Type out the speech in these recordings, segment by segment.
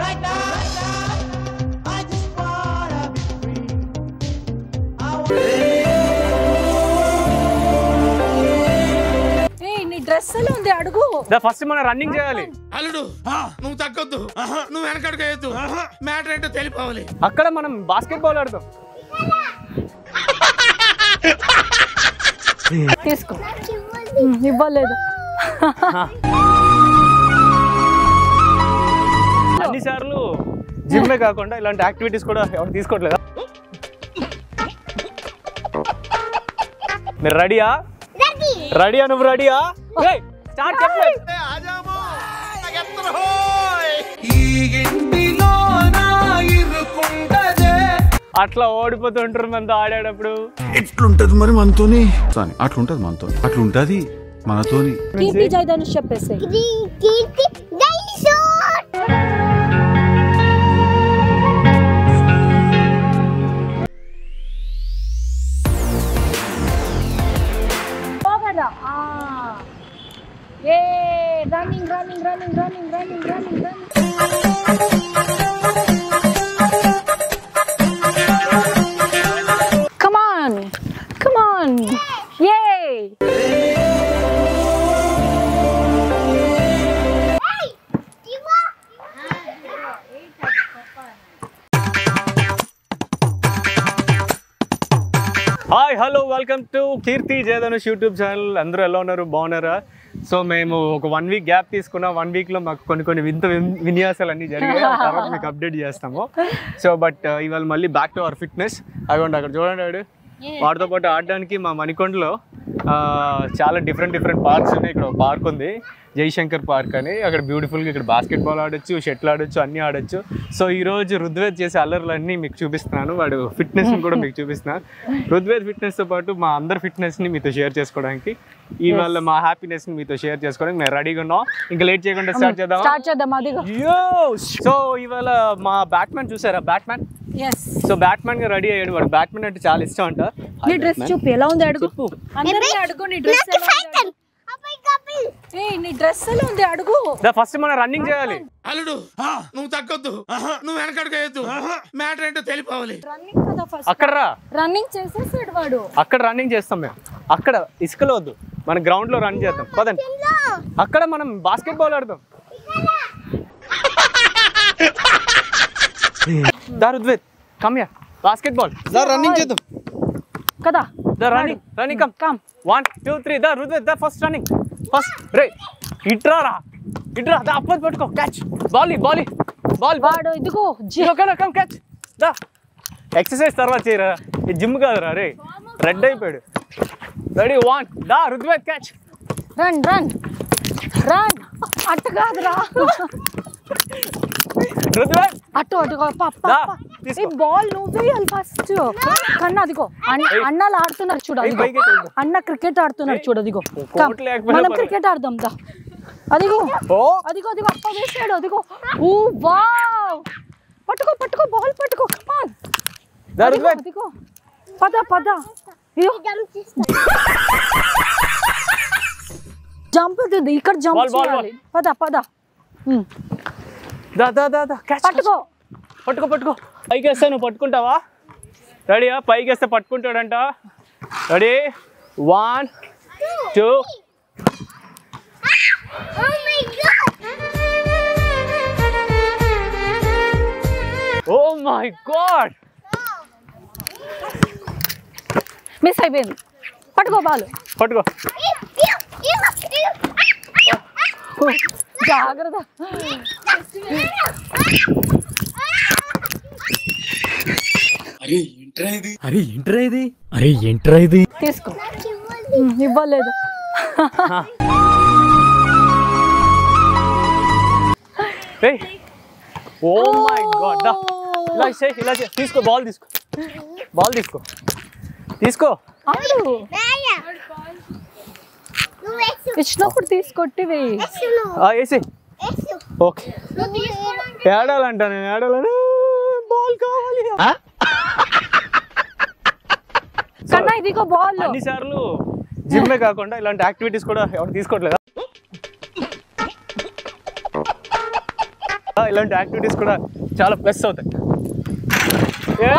Right now, right now, I just wanna be free. I wanna ఏయ్ నీ dress ఎలా ఉంది అడుగు ఫస్ట్ మనం రన్నింగ్ చేయాలి అల్లుడు నువ్వు తగ్గొద్దు నువ్వు వెనకడుగు వేయద్దు మ్యాటర్ ఏంటో తెలిపోవాలి అక్కడ మనం బాస్కెట్ బాల్ ఆడతాం తీసుకో ఉమ్, ఇవ్వలేదు అన్ని సార్లు జిమ్మే కాకుండా ఇలాంటి యాక్టివిటీస్ కూడా ఎవరు తీసుకోవట్లేదా మీరు రెడీయా రెడీయా నువ్వు రెడీయా స్టార్ట్ చెప్పలేదు అట్లా ఓడిపోతుంటారు మనతో ఆడేటప్పుడు ఎట్లుంటది మరి మనతోని సారీ అట్లుంటది మనతో అట్లుంటది మనతోని కీర్తి జయదానుష్ చెప్పేసి కీర్తి డైనోసార్ పోగడా ఏ running running running running running running running Come on! Come on! Yay! Hi hello welcome to Keerthi Jayadhanush YouTube channel అందరూ ఎలా ఉన్నారు బాగున్నారా సో మేము ఒక వన్ వీక్ గ్యాప్ తీసుకున్నాం వన్ వీక్లో మాకు కొన్ని కొన్ని వింత విన్- విన్యాసాలు అన్నీ జరిగాయి ఆ తర్వాత మీకు అప్డేట్ చేస్తాము సో బట్ ఇవాళ మళ్ళీ బ్యాక్ టు అవర్ ఫిట్నెస్ అదిగోండి అక్కడ చూడండి వాడు వాడితో పాటు ఆడడానికి మా మణికొండలో ఆ, చాలా డిఫరెంట్ డిఫరెంట్ పార్క్స్ ఉన్నాయి ఇక్కడ పార్క్ ఉంది జయశంకర్ పార్క్ అని అక్కడ బ్యూటిఫుల్గా ఇక్కడ బాస్కెట్ బాల్ ఆడొచ్చు షటిల్ ఆడొచ్చు అన్నీ ఆడొచ్చు సో ఈ రోజు రుద్వేద్ చేసే అల్లర్లన్నీ మీకు చూపిస్తున్నాను వాడు ఫిట్నెస్ కూడా మీకు చూపిస్తున్నాను రుద్వేద్ ఫిట్నెస్ తో పాటు మా అందరి ఫిట్నెస్ ని మీతో షేర్ చేసుకోవడానికి ఇవాళ మా హ్యాపీనెస్ ని మీతో షేర్ చేసుకోవడానికి మేము రెడీగా ఉన్నాం ఇంకా లేట్ చేయకుండా స్టార్ట్ చేద్దాం స్టార్ట్ చేద్దాం అదిగో సో ఇవాళ మా బ్యాట్మెన్ చూసారా బ్యాట్మెన్ ఎస్ సో బ్యాట్మెన్ గా రెడీ అయ్యాడు వాడు బ్యాట్మెన్ అంటే చాలా ఇష్టం అంట నీ డ్రెస్ చూపి ఎలా ఉంది అడుగు చెప్పు. అందరినీ అడుగు నీ డ్రెస్ ఎలా ఉంది అడుగు. ఏయ్ నీ డ్రెస్ ఎలా ఉంది అడుగు ఫస్ట్ మనం రన్నింగ్ చేయాలి అల్లుడు నువ్వు తగ్గొద్దు నువ్వు వెనకడుగు వేయద్దు మ్యాటర్ ఏంటో తెలిపోవాలి రన్నింగ్ కదా ఫస్ట్ అక్కడ రా రన్నింగ్ చేసేసాడు వాడు అక్కడ రన్నింగ్ చేస్తాం మేము అక్కడ ఇసుకలో వద్దు మన గ్రౌండ్ లో రన్ చేద్దాం పదండి అక్కడ మనం బాస్కెట్ బాల్ ఆడదాం దా రుద్వేద్ కమ్ యా బాస్కెట్ బాల్ దా రన్నింగ్ చేద్దాం కదా దా running running come come one two three దా రుద్వేద్ దా ఫస్ట్ రన్నింగ్ ఫస్ట్ రే ఇట్రా రా ఇట్రా దా అప్పది పట్టుకో catch ball ball ball ball వాడు ఇదిగో జి- కమ్ క్యాచ్ దా ఎక్సర్సైజ్ తర్వాత చేయరా ఇది జిమ్ కాదురా రే రెడ్ అయిపోయాడు రెడీ వన్ దా Rudved catch run run run అట్టు కాదురా రుద్వేద్ అటు అటు దా, ఈ తీసుకో. బాల్ నువ్వే ఫస్ట్ కన్నా అదిగో అన్న- అన్నలు ఆడుతున్నారు చూడు ఏయ్, అదిగో. పైకి ఎత్తు. అన్న క్రికెట్ ఆడుతున్నారు చూడు అదిగో కోర్టు కమ్. లేకపోయినా మనం పర్వాలేదు. క్రికెట్ ఆడదాం దా అదిగో ఓ అదిగో అదిగో అప్ప వేసాడు అదిగో ఊ వావ్ పట్టుకో పట్టుకో బాల్ పట్టుకో కమాన్ దా అదిగో రుద్వేద్ అదిగో పద పద ఇదిగో జంప్ అది ఇక్కడ జంప్ Ball, ball, చేయాలి పద పద ఉమ్. దా దా దా దా క్యాచ్ పట్టుకో పట్టుకో పట్టుకో పైకి వేస్తే నువ్వు పట్టుకుంటావా రెడీయా పైకి వేస్తే పట్టుకుంటాడంట ready one two oh my god miss అయిపోయింది పట్టుకో బాల్ పట్టుకో జాగ్రత్త అరే ఏంట్రా ఇది అరే ఏంట్రా ఇది తీసుకో ఉమ్, ఇవ్వలేదు ఏయ్ ఓ మై గాడ్ దా ఇలా చేయి ఇలా చేయి తీసుకో బాల్ తీసుకో బాల్ తీసుకో తీసుకో ఆడు ఇచ్చినప్పుడు తీసుకొట్టి వేయి ఆ, వేసి ఓకే ఏడాలంట నేను ఏడాలని బాల్ కావాలి కన్నా ఇదిగో బాల్ అన్ని సార్లు జిమ్మే కాకుండా ఇలాంటి యాక్టివిటీస్ కూడా ఎవరు తీసుకోవట్లేదా ఇలాంటి యాక్టివిటీస్ కూడా చాలా ప్లస్ అవుతాయి ఏయ్!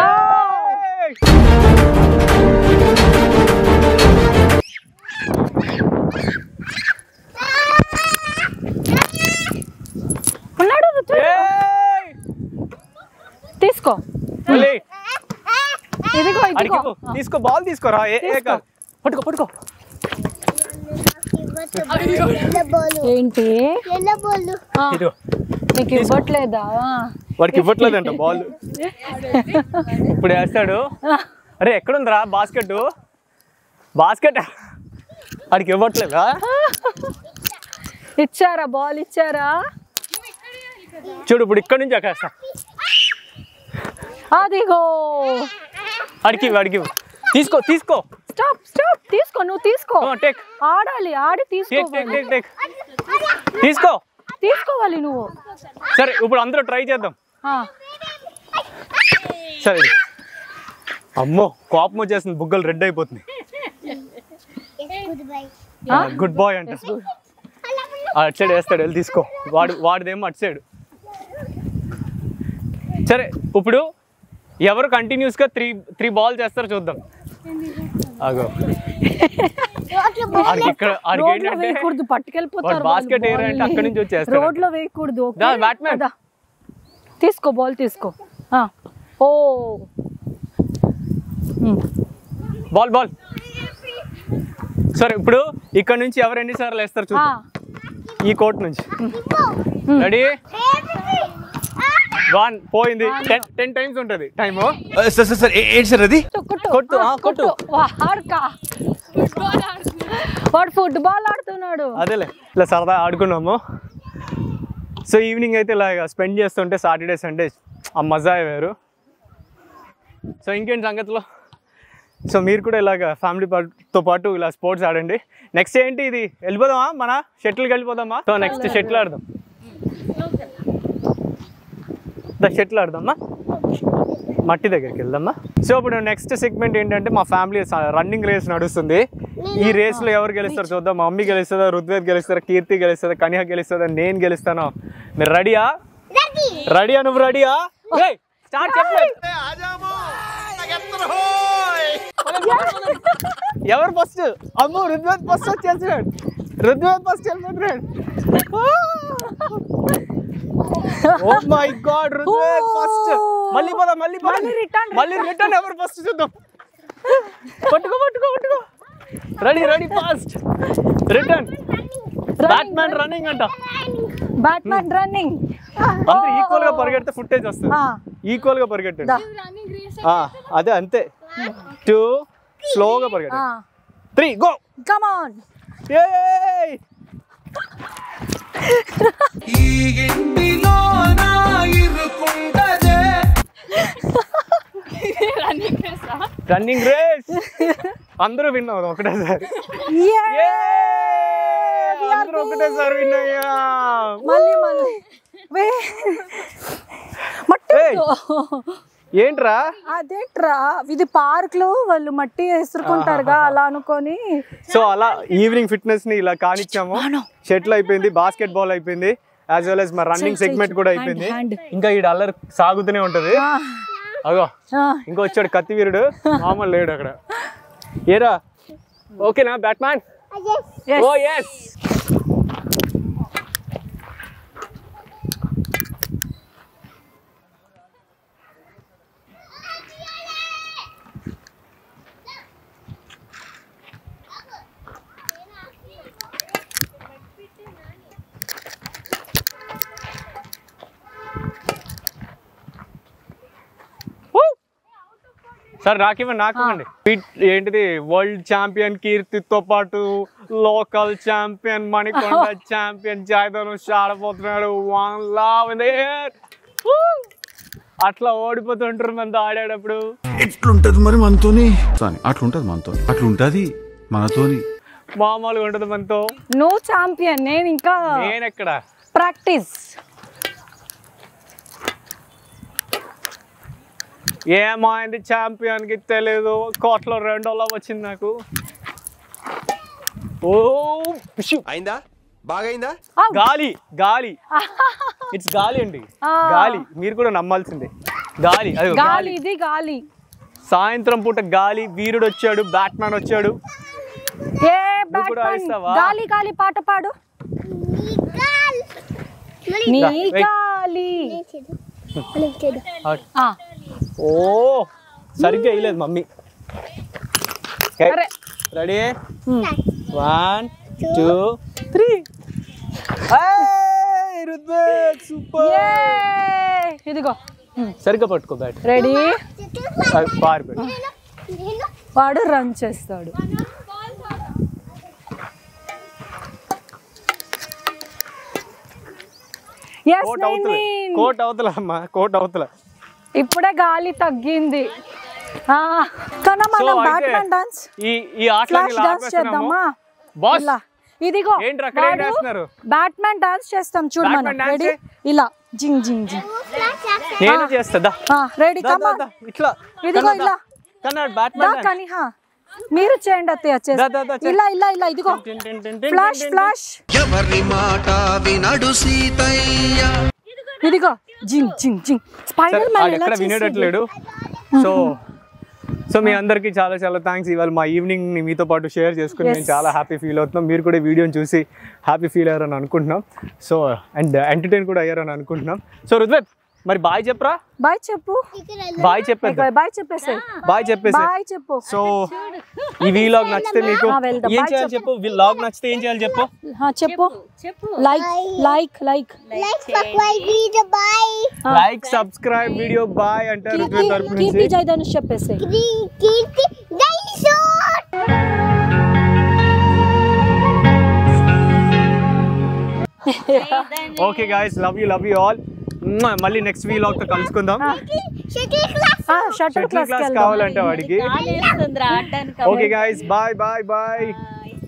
ఉన్నాడు రుద్వేద్. ఏయ్! తీసుకో మళ్ళీ ఇదిగో అడిగి ఇదిగో పో. తీసుకో బాల్ తీసుకోరా ఏ ఏ కాదు. పట్టుకో పట్టుకో ఏంటి ఎల్ల బోలు ఆ, ఇదిగో నీకు ఇవ్వట్లేదా వాడికి ఇవ్వట్లేదంట బాల్ ఇప్పుడు వేస్తాడు అరే ఎక్కడుందిరా బాస్కెట్ బాస్కెట్ వాడికి ఇవ్వట్లేదా ఇచ్చారా బాల్ ఇచ్చారా చూడు ఇప్పుడు ఇక్కడ నుంచి ఎక్కేస్తా అదిగో అడికి అడికి తీసుకో తీసుకో స్టాప్ స్టాప్ తీసుకో నువ్వు తీసుకో టేక్ ఆడాలి ఆడి టేక్ టేక్ తీసుకోవాలి టేక్ టేక్ తీసుకో తీసుకోవాలి నువ్వు సరే ఇప్పుడు అందరూ ట్రై చేద్దాం ఆ, సరే అమ్మో కోపం వచ్చేస్తుంది బుగ్గలు రెడ్ అయిపోతుంది గుడ్ బాయ్ అంట ఆ, అటు సైడ్ వేస్తాడు వెళ్ళి తీసుకో వాడు వాడిదేమో అటు సైడ్ సరే ఇప్పుడు ఎవరు కంటిన్యూస్గా త్రీ త్రీ బాల్ చేస్తారో చూద్దాం అగో ఆడికి ఇక్కడ ఆడికి రోడ్లో ఏంటంటే వేయకూడదు పట్టుకెళ్ళిపోతారు వాడు basket వాళ్ళు area అంటే ball అక్కడి ని. నుంచి వచ్చేస్తాడు. రోడ్లో వేయకూడదు okay? దా, batman. దా. తీసుకో బాల్ తీసుకో ఆ. ఓ ఉమ్. బాల్ బాల్ సరే ఇప్పుడు ఇక్కడ నుంచి ఎవరు ఎన్నిసార్లు వేస్తారు ఆ, చూద్దాం ఈ కోర్ట్ నుంచి రెడీ వన్ పోయింది టెన్ టెన్ టైమ్స్ ఉంటుంది టైము సార్ సార్ సార్ ఏంటి సార్ అది కొట్టు కొట్టు, ఆ, ఆ, కొట్టు. వాడుకా వాడు ఫుట్బాల్ ఆడుతున్నాడు అదేలే ఇలా సరదా ఆడుకున్నాము సో ఈవినింగ్ అయితే ఇలాగ స్పెండ్ చేస్తుంటే సాటర్డే సండే ఆ మజా వేరు సో ఇంకేంటి సంగతిలో సో మీరు కూడా ఇలాగ ఫ్యామిలీ తో పాటు ఇలా స్పోర్ట్స్ ఆడండి నెక్స్ట్ ఏంటి ఇది వెళ్ళిపోదామా మన షటిల్కి వెళ్ళిపోదామా సో నెక్స్ట్ షటిల్ ఆడదాం దా షటిల్ ఆడదామా మట్టి దగ్గరికి వెళ్దామా సో ఇప్పుడు నెక్స్ట్ సెగ్మెంట్ ఏంటంటే మా ఫ్యామిలీ రన్నింగ్ రేస్ నడుస్తుంది ఈ రేస్ లో ఎవరు గెలుస్తారు చూద్దాం మా మమ్మీ గెలుస్తుందా రుద్వేద్ గెలుస్తారా కీర్తి గెలుస్తుందా కన్యా గెలుస్తుందా నేను గెలుస్తాను మీరు రెడీయా రెడీయా నువ్వు రెడీయా స్టార్ట్ చెప్పలేదు ఎవరు ఫస్ట్ అమ్మో రుద్వేద్ ఫస్ట్ వచ్చేసాడు రుద్వేద్ ఫస్ట్ వెళ్ళిపోతున్నాడు oh my god Rudved first మళ్ళీ పోదాం మళ్ళీ పోదాం మళ్ళీ return, మళ్ళీ రిటర్న్ ఎవరు ఫస్ట్ చూద్దాం పట్టుకో పట్టుకో పట్టుకో ready ready fast return Batman running అంట బ్యాట్మ్యాన్ రన్నింగ్ అందరూ ఈక్వల్ గా పరిగెడితే ఫుటేజ్ వస్తుంది ఆ. ఈక్వల్ గా పరిగెట్టండి దా. ఆ, అదే అంతే టూ స్లోగా పరిగెట్టండి three go come on running race అందరూ విన్నాం ఒకటేసారి Yay! అందరూ ఒకటేసారి విన్నాయా మళ్ళీ మళ్ళీ వే మట్టి ఏయ్. ఏంట్రా అదేట్రా ఇది పార్క్ లో వాళ్ళు మట్టి వేసుకుంటారుగా అలా అనుకొని సో అలా ఈవినింగ్ ఫిట్నెస్ ని ఇలా కానిచ్చాము షటిల్ అయిపోయింది బాస్కెట్ బాల్ అయిపోయింది యాజ్ వెల్ as మా రన్నింగ్ చెయ్, సెగ్మెంట్ చెయ్. కూడా Hand, అయిపోయింది hand. ఇంకా ఈ అల్లరి సాగుతూనే ఉంటది ఆ, అగో ఆ, ఇంకో వచ్చాడు కత్తి వీరుడు మామూలు లేడు అక్కడ ఏరా ఓకేనా Batman yes. Oh yes sir నాకివ్వండి నాకివ్వండి పిట్- ఏంటిది వరల్డ్ ఛాంపియన్ కీర్తితో పాటు local champion Manikonda champion Jayadhanush ఆడబోతున్నాడు one love in the air అట్లా ఓడిపోతుంటారు మనతో ఆడేటప్పుడు ఎట్లుంటది మరి మనతోని సారీ అట్లుంటది మనతో అట్లుంటది మనతోని మామూలుగా ఉంటుంది మనతో నువ్వు ఛాంపియన్ నేను ఇంకా నేను ఎక్కడ ప్రాక్టీస్ ఏమైంది ఛాంపియన్ కి తెలియదు కోట్లో రెండో లవ్ వచ్చింది నాకు ఓ పిషు అయిందా బాగైందా గాలి గాలి ఇట్స్ గాలి అండి ఆ. గాలి మీరు కూడా నమ్మాల్సిందే గాలి అది గాలి ఇది గాలి సాయంత్రం పూట గాలి వీరుడు వచ్చాడు బ్యాట్మ్యాన్ వచ్చాడు ఏ నువ్వు కూడా బ్యాట్మన్ వేస్తావా? గాలి గాలి పాట పాడు నీ రా, వెయ్. గాలి ఆ, ఓ సరిగ్గా వేయలేదు మమ్మీ అరే. Ready one two three super ఏ, ఇదిగో సరిగ్గా పట్టుకో బ్యాట్ రెడీ పారు పెట్టు. వాడు రన్ చేస్తాడు Yes, కోట్ అవతల Naveen. కోట్ అవతల అమ్మా కోట్ అవతల ఇప్పుడే గాలి తగ్గింది ఆ, కన్నా సో మనం అయితే బ్యాట్మన్ డాన్స్ ఈ ఈ ఆటలు ఫ్లాష్ డాన్స్ చేద్దామా బాస్ ఇలా ఇదిగో ఏంట్రా అక్కడ ఏం చేస్తున్నారు? బ్యాట్మన్ డాన్స్ చేస్తాం చూడు మనం Batman dance రెడీ ఏ? ఇలా జింగ్ జింగ్ జింగ్ నేను చేస్తా రెడీ కమ్మా ఇట్లా ఇదిగో ఇలా కన్నాడు దా బ్యాట్మ్యాన్ కానీ హా మీరు చేయండి అత్తయ్య దా, దా, దా, చేస్తా చేయి. ఇలా ఇలా ఇలా ఇదిగో ఫ్లాష్ ఫ్లాష్ ఎవరి మాట వినడు సీతయ్య ఇదిగో జింగ్ జింగ్ జింగ్ స్పైడర్ మ్యాన్ ఎలా ఎక్కడ చేసేది? వినేటట్లేడు సో సో మీ అందరికీ చాలా చాలా థ్యాంక్స్ ఇవాళ మా ఈవినింగ్ ని మీతో పాటు షేర్ చేసుకుని Yes. మేము చాలా హ్యాపీ ఫీల్ అవుతున్నాం మీరు కూడా ఈ వీడియోని చూసి హ్యాపీ ఫీల్ అయ్యారని అనుకుంటున్నాం సో అండ్ ఎంటర్టైన్ కూడా అయ్యారని అనుకుంటున్నాం సో రుద్వత్ మరి బాయ్ చెప్పరా బాయ్ చెప్పు బాయ్ చెప్పేద్దాం బాయ్ చెప్పేసి బాయ్ చెప్పేసి బాయ్ చెప్పు సో ఈ వీలాగ్ నచ్చితే మీకు ఆ, వెళ్దాం. ఏం Bye చేయాలి చెప్పు వీలాగ్ నచ్చితే ఏం చేయాలి చెప్పు హా, చెప్పు like like like Like, subscribe, video, bye. Like subscribe video bye అంటే రుద్వత్ తరపు కీర్తి నుంచి జయధనుష్ చెప్పేసి Green, Kirti, dinosaur. Okay guys love you love you all మళ్ళీ నెక్స్ట్ వీలాగ్ తో కలుసుకుందాం Shuttle class. Shuttle shuttle class class కావాలంటే వాడికి okay guys bye bye bye